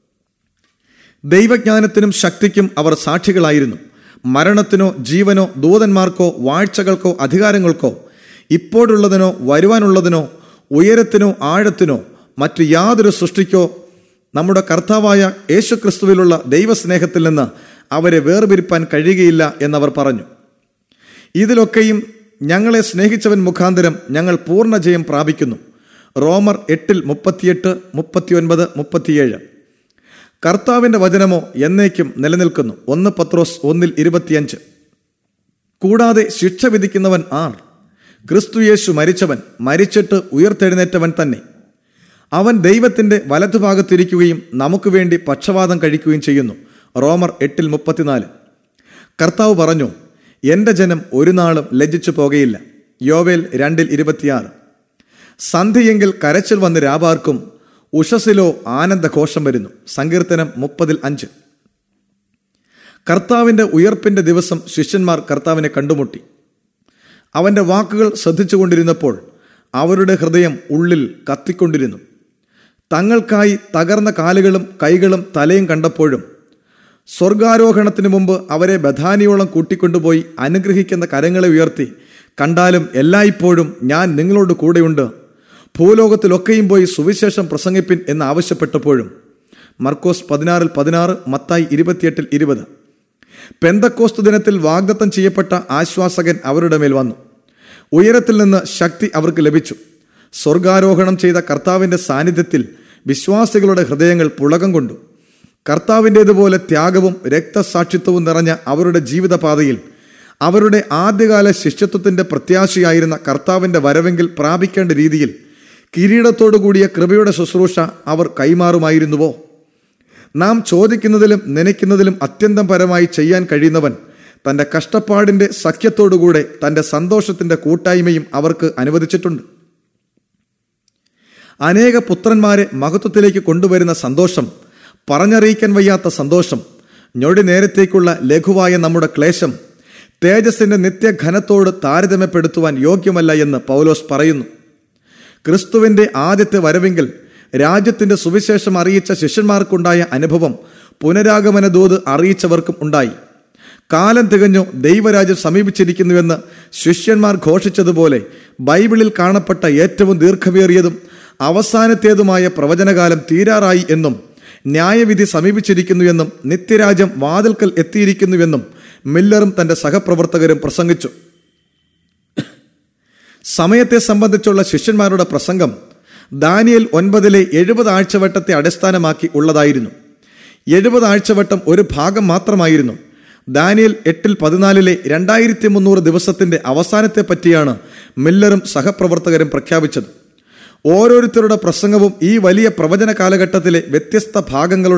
ദൈവജ്ഞാനത്തിനും ശക്തിക്കും അവർ സാക്ഷികളായിരുന്നു മരണത്തിനോ ജീവനോ ദൂതന്മാർക്കോ വാഴ്ചകൾക്കോ അധികാരങ്ങൾക്കോ ഇപ്പോഴുള്ളതിനോ വരുവാനുള്ളതിനോ ഉയരത്തിനോ ആഴത്തിനോ മറ്റു യാതൊരു സൃഷ്ടിക്കോ നമ്മുടെ കർത്താവായ യേശുക്രിസ്തുവിലുള്ള ദൈവസ്നേഹത്തിൽ നിന്ന് അവരെ വേർപിരിപ്പാൻ കഴിയുകയില്ല എന്നവർ പറഞ്ഞു ഇതിലൊക്കെയും ഞങ്ങളെ സ്നേഹിച്ചവൻ മുഖാന്തരം ഞങ്ങൾ പൂർണ്ണ ജയം പ്രാപിക്കുന്നു റോമർ എട്ടിൽ മുപ്പത്തിയെട്ട് മുപ്പത്തിയൊൻപത് മുപ്പത്തിയേഴ് കർത്താവിന്റെ വചനമോ എന്നേക്കും നിലനിൽക്കുന്നു ഒന്ന് പത്രോസ് ഒന്നിൽ ഇരുപത്തിയഞ്ച് കൂടാതെ ശിക്ഷ വിധിക്കുന്നവൻ ആർ ക്രിസ്തുയേശു മരിച്ചവൻ മരിച്ചിട്ട് ഉയർത്തെഴുന്നേറ്റവൻ തന്നെ അവൻ ദൈവത്തിന്റെ വലതുഭാഗത്തിരിക്കുകയും നമുക്ക് വേണ്ടി പക്ഷവാതം കഴിക്കുകയും ചെയ്യുന്നു റോമർ എട്ടിൽ മുപ്പത്തിനാല് കർത്താവ് പറഞ്ഞു എന്റെ ജനം ഒരു നാളും ലജ്ജിച്ചു പോകയില്ല യോവേൽ രണ്ടിൽ ഇരുപത്തിയാറ് സന്ധിയെങ്കിൽ കരച്ചിൽ വന്ന് രാപാർക്കും ഉഷസിലോ ആനന്ദഘോഷം വരുന്നു സങ്കീർത്തനം മുപ്പതിൽ അഞ്ച് കർത്താവിന്റെ ഉയർപ്പിന്റെ ദിവസം ശിഷ്യന്മാർ കർത്താവിനെ കണ്ടുമുട്ടി അവന്റെ വാക്കുകൾ ശ്രദ്ധിച്ചുകൊണ്ടിരുന്നപ്പോൾ അവരുടെ ഹൃദയം ഉള്ളിൽ കത്തിക്കൊണ്ടിരുന്നു തങ്ങൾക്കായി തകർന്ന കാലുകളും കൈകളും തലയും കണ്ടപ്പോഴും സ്വർഗാരോഹണത്തിന് മുമ്പ് അവരെ ബഥാനിയോളം കൂട്ടിക്കൊണ്ടുപോയി അനുഗ്രഹിക്കുന്ന കരങ്ങളെ ഉയർത്തി കണ്ടാലും എല്ലായ്പ്പോഴും ഞാൻ നിങ്ങളോട് കൂടെയുണ്ട് ഭൂലോകത്തിലൊക്കെയും പോയി സുവിശേഷം പ്രസംഗിപ്പിൻ എന്ന് ആവശ്യപ്പെട്ടപ്പോഴും മർക്കോസ് പതിനാറിൽ പതിനാറ് മത്തായി ഇരുപത്തിയെട്ടിൽ ഇരുപത് പെന്തക്കോസ്തു ദിനത്തിൽ വാഗ്ദത്തം ചെയ്യപ്പെട്ട ആശ്വാസകൻ അവരുടെ മേൽ വന്നു ഉയരത്തിൽ നിന്ന് ശക്തി അവർക്ക് ലഭിച്ചു സ്വർഗാരോഹണം ചെയ്ത കർത്താവിന്റെ സാന്നിധ്യത്തിൽ വിശ്വാസികളുടെ ഹൃദയങ്ങൾ പുളകം കൊണ്ടു കർത്താവിൻ്റേതുപോലെ ത്യാഗവും രക്തസാക്ഷിത്വവും നിറഞ്ഞ അവരുടെ ജീവിതപാതയിൽ അവരുടെ ആദ്യകാല ശിഷ്യത്വത്തിന്റെ പ്രത്യാശയായിരുന്ന കർത്താവിന്റെ വരവെങ്കിൽ പ്രാപിക്കേണ്ട രീതിയിൽ കിരീടത്തോടു കൂടിയ കൃപയുടെ ശുശ്രൂഷ അവർ കൈമാറുമായിരുന്നുവോ നാം ചോദിക്കുന്നതിലും നനയ്ക്കുന്നതിലും അത്യന്തം പരമായി ചെയ്യാൻ കഴിയുന്നവൻ തന്റെ കഷ്ടപ്പാടിന്റെ സഖ്യത്തോടുകൂടെ തന്റെ സന്തോഷത്തിന്റെ കൂട്ടായ്മയും അവർക്ക് അനുവദിച്ചിട്ടുണ്ട് അനേക പുത്രന്മാരെ മഹത്വത്തിലേക്ക് കൊണ്ടുവരുന്ന സന്തോഷം പറഞ്ഞറിയിക്കാൻ വയ്യാത്ത സന്തോഷം ഞൊടി നേരത്തേക്കുള്ള ലഘുവായ നമ്മുടെ ക്ലേശം തേജസ്സിന്റെ നിത്യഘനത്തോട് താരതമ്യപ്പെടുത്തുവാൻ യോഗ്യമല്ല എന്ന് പൗലോസ് പറയുന്നു ക്രിസ്തുവിന്റെ ആദ്യത്തെ വരവെങ്കിൽ രാജ്യത്തിന്റെ സുവിശേഷം അറിയിച്ച ശിഷ്യന്മാർക്കുണ്ടായ അനുഭവം പുനരാഗമന ദൂത് അറിയിച്ചവർക്കും ഉണ്ടായി കാലം തികഞ്ഞു ദൈവരാജ്യം സമീപിച്ചിരിക്കുന്നുവെന്ന് ശിഷ്യന്മാർ ഘോഷിച്ചതുപോലെ ബൈബിളിൽ കാണപ്പെട്ട ഏറ്റവും ദീർഘമേറിയതും അവസാനത്തേതുമായ പ്രവചനകാലം തീരാറായി എന്നും ന്യായവിധി സമീപിച്ചിരിക്കുന്നുവെന്നും നിത്യരാജ്യം വാതിൽക്കൽ എത്തിയിരിക്കുന്നുവെന്നും മില്ലറും തന്റെ സഹപ്രവർത്തകരും പ്രസംഗിച്ചു സമയത്തെ സംബന്ധിച്ചുള്ള ശിഷ്യന്മാരുടെ പ്രസംഗം ദാനിയൽ ഒൻപതിലെ എഴുപത് ആഴ്ചവട്ടത്തെ അടിസ്ഥാനമാക്കി ഉള്ളതായിരുന്നു എഴുപത് ആഴ്ചവട്ടം ഒരു ഭാഗം മാത്രമായിരുന്നു ദാനിയൽ എട്ടിൽ പതിനാലിലെ രണ്ടായിരത്തി മുന്നൂറ് ദിവസത്തിന്റെ അവസാനത്തെ പറ്റിയാണ് മില്ലറും സഹപ്രവർത്തകരും പ്രഖ്യാപിച്ചത് ഓരോരുത്തരുടെ പ്രസംഗവും ഈ വലിയ പ്രവചന കാലഘട്ടത്തിലെ വ്യത്യസ്ത ഭാഗങ്ങളുടെ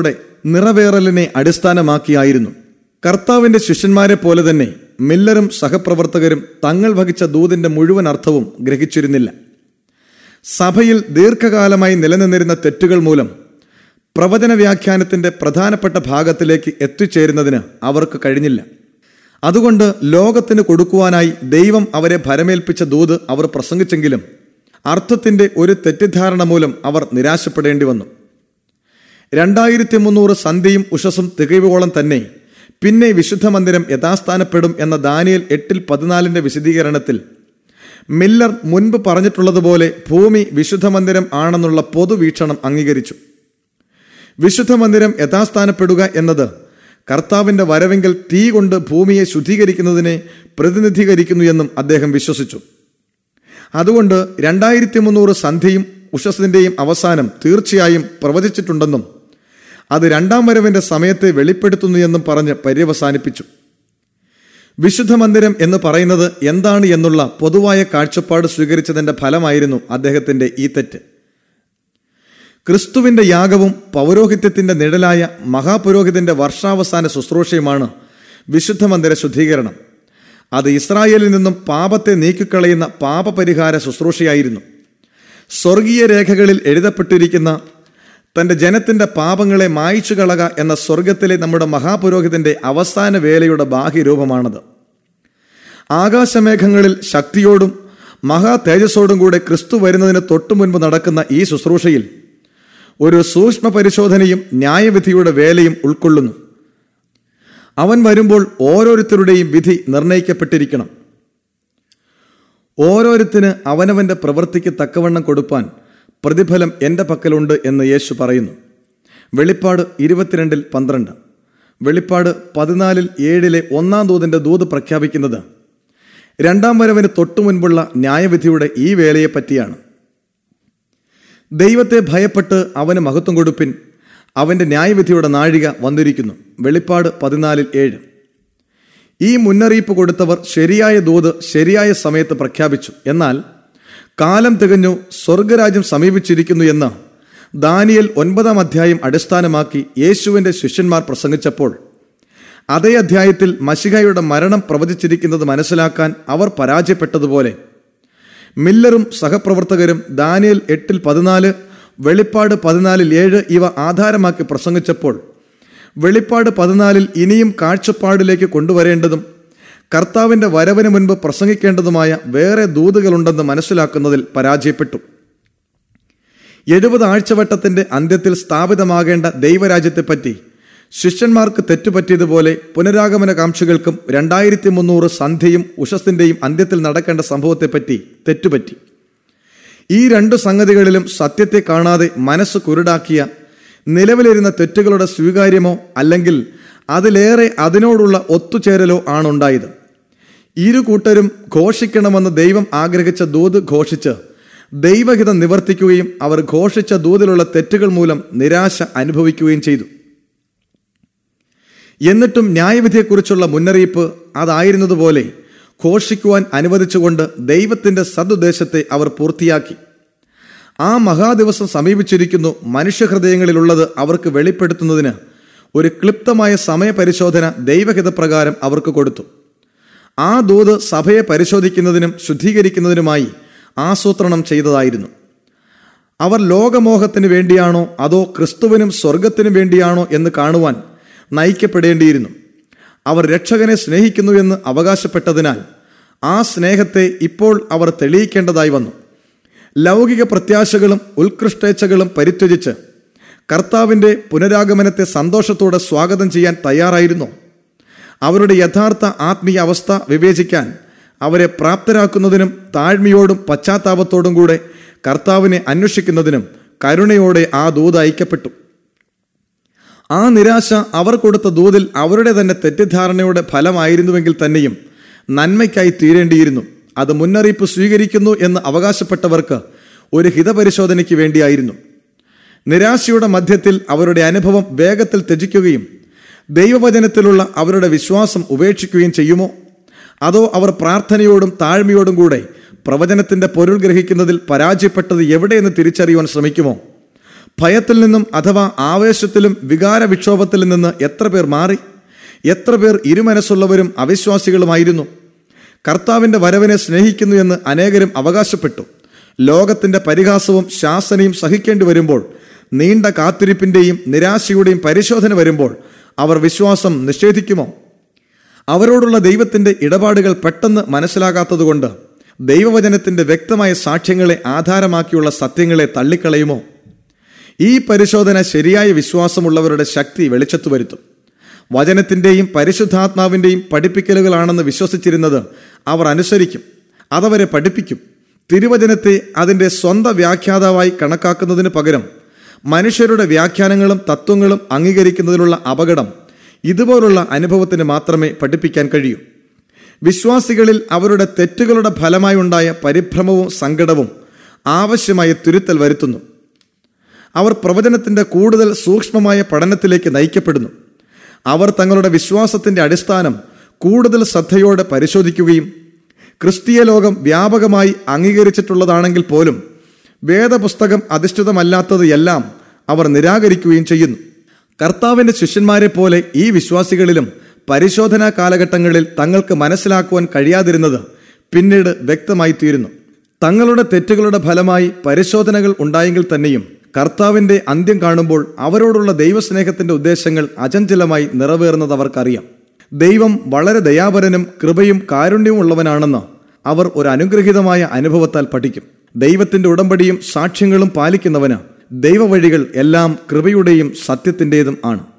നിറവേറലിനെ അടിസ്ഥാനമാക്കിയായിരുന്നു കർത്താവിന്റെ ശിഷ്യന്മാരെ പോലെ തന്നെ മില്ലറും സഹപ്രവർത്തകരും തങ്ങൾ വഹിച്ച ദൂതിന്റെ മുഴുവൻ അർത്ഥവും ഗ്രഹിച്ചിരുന്നില്ല സഭയിൽ ദീർഘകാലമായി നിലനിന്നിരുന്ന തെറ്റുകൾ മൂലം പ്രവചന വ്യാഖ്യാനത്തിന്റെ പ്രധാനപ്പെട്ട ഭാഗത്തിലേക്ക് എത്തിച്ചേരുന്നതിന് അവർക്ക് കഴിഞ്ഞില്ല അതുകൊണ്ട് ലോകത്തിന് കൊടുക്കുവാനായി ദൈവം അവരെ ഭരമേൽപ്പിച്ച ദൂത് അവർ പ്രസംഗിച്ചെങ്കിലും അർത്ഥത്തിന്റെ ഒരു തെറ്റിദ്ധാരണ മൂലം അവർ നിരാശപ്പെടേണ്ടി വന്നു രണ്ടായിരത്തി മുന്നൂറ് സന്ധ്യയും ഉഷസും തികയോളം തന്നെ പിന്നെ വിശുദ്ധ മന്ദിരം യഥാസ്ഥാനപ്പെടും എന്ന ദാനിയൽ എട്ടിൽ പതിനാലിന്റെ വിശദീകരണത്തിൽ മില്ലർ മുൻപ് പറഞ്ഞിട്ടുള്ളതുപോലെ ഭൂമി വിശുദ്ധ മന്ദിരം ആണെന്നുള്ള പൊതുവീക്ഷണം അംഗീകരിച്ചു വിശുദ്ധ മന്ദിരം യഥാസ്ഥാനപ്പെടുക എന്നത് കർത്താവിന്റെ വരവെങ്കിൽ തീ കൊണ്ട് ഭൂമിയെ ശുദ്ധീകരിക്കുന്നതിനെ പ്രതിനിധീകരിക്കുന്നു എന്നും അദ്ദേഹം വിശ്വസിച്ചു അതുകൊണ്ട് രണ്ടായിരത്തി മുന്നൂറ് സന്ധ്യയും ഉഷസിന്റെയും അവസാനം തീർച്ചയായും പ്രവചിച്ചിട്ടുണ്ടെന്നും അത് രണ്ടാം വരവിന്റെ സമയത്തെ വെളിപ്പെടുത്തുന്നു എന്നും പറഞ്ഞ് പര്യവസാനിപ്പിച്ചു വിശുദ്ധ മന്ദിരം എന്ന് പറയുന്നത് എന്താണ് എന്നുള്ള പൊതുവായ കാഴ്ചപ്പാട് സ്വീകരിച്ചതിന്റെ ഫലമായിരുന്നു അദ്ദേഹത്തിന്റെ ഈ തെറ്റ് ക്രിസ്തുവിന്റെ യാഗവും പൗരോഹിത്യത്തിന്റെ നിഴലായ മഹാപുരോഹിതന്റെ വർഷാവസാന ശുശ്രൂഷയുമാണ് വിശുദ്ധ മന്ദിര ശുദ്ധീകരണം അത് ഇസ്രായേലിൽ നിന്നും പാപത്തെ നീക്കിക്കളയുന്ന പാപപരിഹാര ശുശ്രൂഷയായിരുന്നു സ്വർഗീയ രേഖകളിൽ എഴുതപ്പെട്ടിരിക്കുന്ന തന്റെ ജനത്തിന്റെ പാപങ്ങളെ മായ്ച്ചു കളക എന്ന സ്വർഗത്തിലെ നമ്മുടെ മഹാപുരോഹിതന്റെ അവസാന വേലയുടെ ബാഹ്യരൂപമാണത് ആകാശമേഘങ്ങളിൽ ശക്തിയോടും മഹാ തേജസ്സോടും കൂടെ ക്രിസ്തു വരുന്നതിന് തൊട്ടു മുൻപ് നടക്കുന്ന ഈ ശുശ്രൂഷയിൽ ഒരു സൂക്ഷ്മ പരിശോധനയും ന്യായവിധിയുടെ വേലയും ഉൾക്കൊള്ളുന്നു അവൻ വരുമ്പോൾ ഓരോരുത്തരുടെയും വിധി നിർണയിക്കപ്പെട്ടിരിക്കണം ഓരോരുത്തിന് അവനവന്റെ പ്രവൃത്തിക്ക് തക്കവണ്ണം കൊടുപ്പാൻ പ്രതിഫലം എൻ്റെ പക്കലുണ്ട് എന്ന് യേശു പറയുന്നു വെളിപ്പാട് ഇരുപത്തിരണ്ടിൽ പന്ത്രണ്ട് വെളിപ്പാട് പതിനാലിൽ ഏഴിലെ ഒന്നാം ദൂതിന്റെ ദൂത് പ്രഖ്യാപിക്കുന്നത് രണ്ടാം വരവിന് തൊട്ടു മുൻപുള്ള ന്യായവിധിയുടെ ഈ വേലയെ പറ്റിയാണ് ദൈവത്തെ ഭയപ്പെട്ട് അവന് മഹത്വം കൊടുപ്പിൻ അവന്റെ ന്യായവിധിയുടെ നാഴിക വന്നിരിക്കുന്നു വെളിപ്പാട് പതിനാലിൽ ഏഴ് ഈ മുന്നറിയിപ്പ് കൊടുത്തവർ ശരിയായ ദൂത് ശരിയായ സമയത്ത് പ്രഖ്യാപിച്ചു എന്നാൽ കാലം തികഞ്ഞു സ്വർഗരാജ്യം സമീപിച്ചിരിക്കുന്നു എന്ന് ദാനിയൽ ഒൻപതാം അധ്യായം അടിസ്ഥാനമാക്കി യേശുവിന്റെ ശിഷ്യന്മാർ പ്രസംഗിച്ചപ്പോൾ അതേ അധ്യായത്തിൽ മഷിഹയുടെ മരണം പ്രവചിച്ചിരിക്കുന്നത് മനസ്സിലാക്കാൻ അവർ പരാജയപ്പെട്ടതുപോലെ മില്ലറും സഹപ്രവർത്തകരും ദാനിയൽ എട്ടിൽ പതിനാല് വെളിപ്പാട് പതിനാലിൽ ഏഴ് ഇവ ആധാരമാക്കി പ്രസംഗിച്ചപ്പോൾ വെളിപ്പാട് പതിനാലിൽ ഇനിയും കാഴ്ചപ്പാടിലേക്ക് കൊണ്ടുവരേണ്ടതും കർത്താവിന്റെ വരവിന് മുൻപ് പ്രസംഗിക്കേണ്ടതുമായ വേറെ ദൂതുകളുണ്ടെന്ന് മനസ്സിലാക്കുന്നതിൽ പരാജയപ്പെട്ടു എഴുപത് ആഴ്ചവട്ടത്തിന്റെ അന്ത്യത്തിൽ സ്ഥാപിതമാകേണ്ട ദൈവരാജ്യത്തെപ്പറ്റി ശിഷ്യന്മാർക്ക് തെറ്റുപറ്റിയതുപോലെ പുനരാഗമന കാംക്ഷികൾക്കും രണ്ടായിരത്തി മുന്നൂറ് സന്ധ്യയും ഉഷസിന്റെയും അന്ത്യത്തിൽ നടക്കേണ്ട സംഭവത്തെപ്പറ്റി തെറ്റുപറ്റി ഈ രണ്ടു സംഗതികളിലും സത്യത്തെ കാണാതെ മനസ്സ് കുരുടാക്കിയ നിലവിലിരുന്ന തെറ്റുകളുടെ സ്വീകാര്യമോ അല്ലെങ്കിൽ അതിലേറെ അതിനോടുള്ള ഒത്തുചേരലോ ആണുണ്ടായത് ഇരു കൂട്ടരും ഘോഷിക്കണമെന്ന് ദൈവം ആഗ്രഹിച്ച ദൂത് ഘോഷിച്ച് ദൈവഹിതം നിവർത്തിക്കുകയും അവർ ഘോഷിച്ച ദൂതിലുള്ള തെറ്റുകൾ മൂലം നിരാശ അനുഭവിക്കുകയും ചെയ്തു എന്നിട്ടും ന്യായവിധിയെക്കുറിച്ചുള്ള മുന്നറിയിപ്പ് അതായിരുന്നതുപോലെ ഘോഷിക്കുവാൻ അനുവദിച്ചുകൊണ്ട് ദൈവത്തിന്റെ സതുദ്ദേശത്തെ അവർ പൂർത്തിയാക്കി ആ മഹാദിവസം സമീപിച്ചിരിക്കുന്നു മനുഷ്യഹൃദയങ്ങളിലുള്ളത് അവർക്ക് വെളിപ്പെടുത്തുന്നതിന് ഒരു ക്ലിപ്തമായ സമയപരിശോധന ദൈവഹിതപ്രകാരം അവർക്ക് കൊടുത്തു ആ ദൂത് സഭയെ പരിശോധിക്കുന്നതിനും ശുദ്ധീകരിക്കുന്നതിനുമായി ആസൂത്രണം ചെയ്തതായിരുന്നു അവർ ലോകമോഹത്തിന് വേണ്ടിയാണോ അതോ ക്രിസ്തുവിനും സ്വർഗത്തിനും വേണ്ടിയാണോ എന്ന് കാണുവാൻ നയിക്കപ്പെടേണ്ടിയിരുന്നു അവർ രക്ഷകനെ സ്നേഹിക്കുന്നുവെന്ന് അവകാശപ്പെട്ടതിനാൽ ആ സ്നേഹത്തെ ഇപ്പോൾ അവർ തെളിയിക്കേണ്ടതായി വന്നു ലൗകിക പ്രത്യാശകളും ഉത്കൃഷ്ടേച്ഛകളും പരിത്യജിച്ച് കർത്താവിന്റെ പുനരാഗമനത്തെ സന്തോഷത്തോടെ സ്വാഗതം ചെയ്യാൻ തയ്യാറായിരുന്നു അവരുടെ യഥാർത്ഥ ആത്മീയ അവസ്ഥ വിവേചിക്കാൻ അവരെ പ്രാപ്തരാക്കുന്നതിനും താഴ്മയോടും പശ്ചാത്താപത്തോടും കൂടെ കർത്താവിനെ അന്വേഷിക്കുന്നതിനും കരുണയോടെ ആ ദൂത് അയക്കപ്പെട്ടു ആ നിരാശ അവർ കൊടുത്ത ദൂതിൽ അവരുടെ തന്നെ തെറ്റിദ്ധാരണയുടെ ഫലമായിരുന്നുവെങ്കിൽ തന്നെയും നന്മയ്ക്കായി തീരേണ്ടിയിരുന്നു അത് മുന്നറിയിപ്പ് സ്വീകരിക്കുന്നു എന്ന് അവകാശപ്പെട്ടവർക്ക് ഒരു ഹിതപരിശോധനയ്ക്ക് വേണ്ടിയായിരുന്നു നിരാശയുടെ മധ്യത്തിൽ അവരുടെ അനുഭവം വേഗത്തിൽ ത്യജിക്കുകയും ദൈവവചനത്തിലുള്ള അവരുടെ വിശ്വാസം ഉപേക്ഷിക്കുകയും ചെയ്യുമോ അതോ അവർ പ്രാർത്ഥനയോടും താഴ്മയോടും കൂടെ പ്രവചനത്തിന്റെ പൊരുൾ ഗ്രഹിക്കുന്നതിൽ പരാജയപ്പെട്ടത് എവിടെയെന്ന് തിരിച്ചറിയുവാൻ ശ്രമിക്കുമോ ഭയത്തിൽ നിന്നും അഥവാ ആവേശത്തിലും വികാര വിക്ഷോഭത്തിൽ നിന്ന് എത്ര പേർ മാറി എത്ര പേർ ഇരുമനസ്സുള്ളവരും അവിശ്വാസികളുമായിരുന്നു കർത്താവിന്റെ വരവിനെ സ്നേഹിക്കുന്നു എന്ന് അനേകരും അവകാശപ്പെട്ടു ലോകത്തിന്റെ പരിഹാസവും ശാസനയും സഹിക്കേണ്ടി വരുമ്പോൾ നീണ്ട കാത്തിരിപ്പിന്റെയും നിരാശയുടെയും പരിശോധന വരുമ്പോൾ അവർ വിശ്വാസം നിഷേധിക്കുമോ അവരോടുള്ള ദൈവത്തിന്റെ ഇടപാടുകൾ പെട്ടെന്ന് മനസ്സിലാകാത്തതുകൊണ്ട് ദൈവവചനത്തിന്റെ വ്യക്തമായ സാക്ഷ്യങ്ങളെ ആധാരമാക്കിയുള്ള സത്യങ്ങളെ തള്ളിക്കളയുമോ ഈ പരിശോധന ശരിയായ വിശ്വാസമുള്ളവരുടെ ശക്തി വെളിച്ചത്തു വരുത്തും വചനത്തിന്റെയും പരിശുദ്ധാത്മാവിന്റെയും പഠിപ്പിക്കലുകളാണെന്ന് വിശ്വസിച്ചിരുന്നത് അവർ അനുസരിക്കും അതവരെ പഠിപ്പിക്കും തിരുവചനത്തെ അതിന്റെ സ്വന്തം വ്യാഖ്യാതാവായി കണക്കാക്കുന്നതിന് പകരം മനുഷ്യരുടെ വ്യാഖ്യാനങ്ങളും തത്വങ്ങളും അംഗീകരിക്കുന്നതിലുള്ള അപകടം ഇതുപോലുള്ള അനുഭവത്തിന് മാത്രമേ പഠിപ്പിക്കാൻ കഴിയൂ വിശ്വാസികളിൽ അവരുടെ തെറ്റുകളുടെ ഫലമായി ഉണ്ടായ പരിഭ്രമവും സങ്കടവും ആവശ്യമായ തുരുത്തൽ വരുത്തുന്നു അവർ പ്രവചനത്തിന്റെ കൂടുതൽ സൂക്ഷ്മമായ പഠനത്തിലേക്ക് നയിക്കപ്പെടുന്നു അവർ തങ്ങളുടെ വിശ്വാസത്തിന്റെ അടിസ്ഥാനം കൂടുതൽ ശ്രദ്ധയോടെ പരിശോധിക്കുകയും ക്രിസ്തീയ ലോകം വ്യാപകമായി അംഗീകരിച്ചിട്ടുള്ളതാണെങ്കിൽ പോലും വേദപുസ്തകം അധിഷ്ഠിതമല്ലാത്തത് എല്ലാം അവർ നിരാകരിക്കുകയും ചെയ്യുന്നു കർത്താവിന്റെ ശിഷ്യന്മാരെ പോലെ ഈ വിശ്വാസികളിലും പരിശോധനാ കാലഘട്ടങ്ങളിൽ തങ്ങൾക്ക് മനസ്സിലാക്കുവാൻ കഴിയാതിരുന്നത് പിന്നീട് വ്യക്തമായി തീരുന്നു തങ്ങളുടെ തെറ്റുകളുടെ ഫലമായി പരിശോധനകൾ ഉണ്ടായെങ്കിൽ തന്നെയും കർത്താവിന്റെ അന്ത്യം കാണുമ്പോൾ അവരോടുള്ള ദൈവസ്നേഹത്തിന്റെ ഉദ്ദേശങ്ങൾ അചഞ്ചലമായി നിറവേറുന്നത് അവർക്കറിയാം ദൈവം വളരെ ദയാപരനും കൃപയും കാരുണ്യവും ഉള്ളവനാണെന്ന് അവർ ഒരു അനുഗ്രഹീതമായ അനുഭവത്താൽ പഠിക്കും ദൈവത്തിന്റെ ഉടമ്പടിയും സാക്ഷ്യങ്ങളും പാലിക്കുന്നവന് ദൈവവഴികൾ എല്ലാം കൃപയുടെയും സത്യത്തിൻ്റെതും ആണ്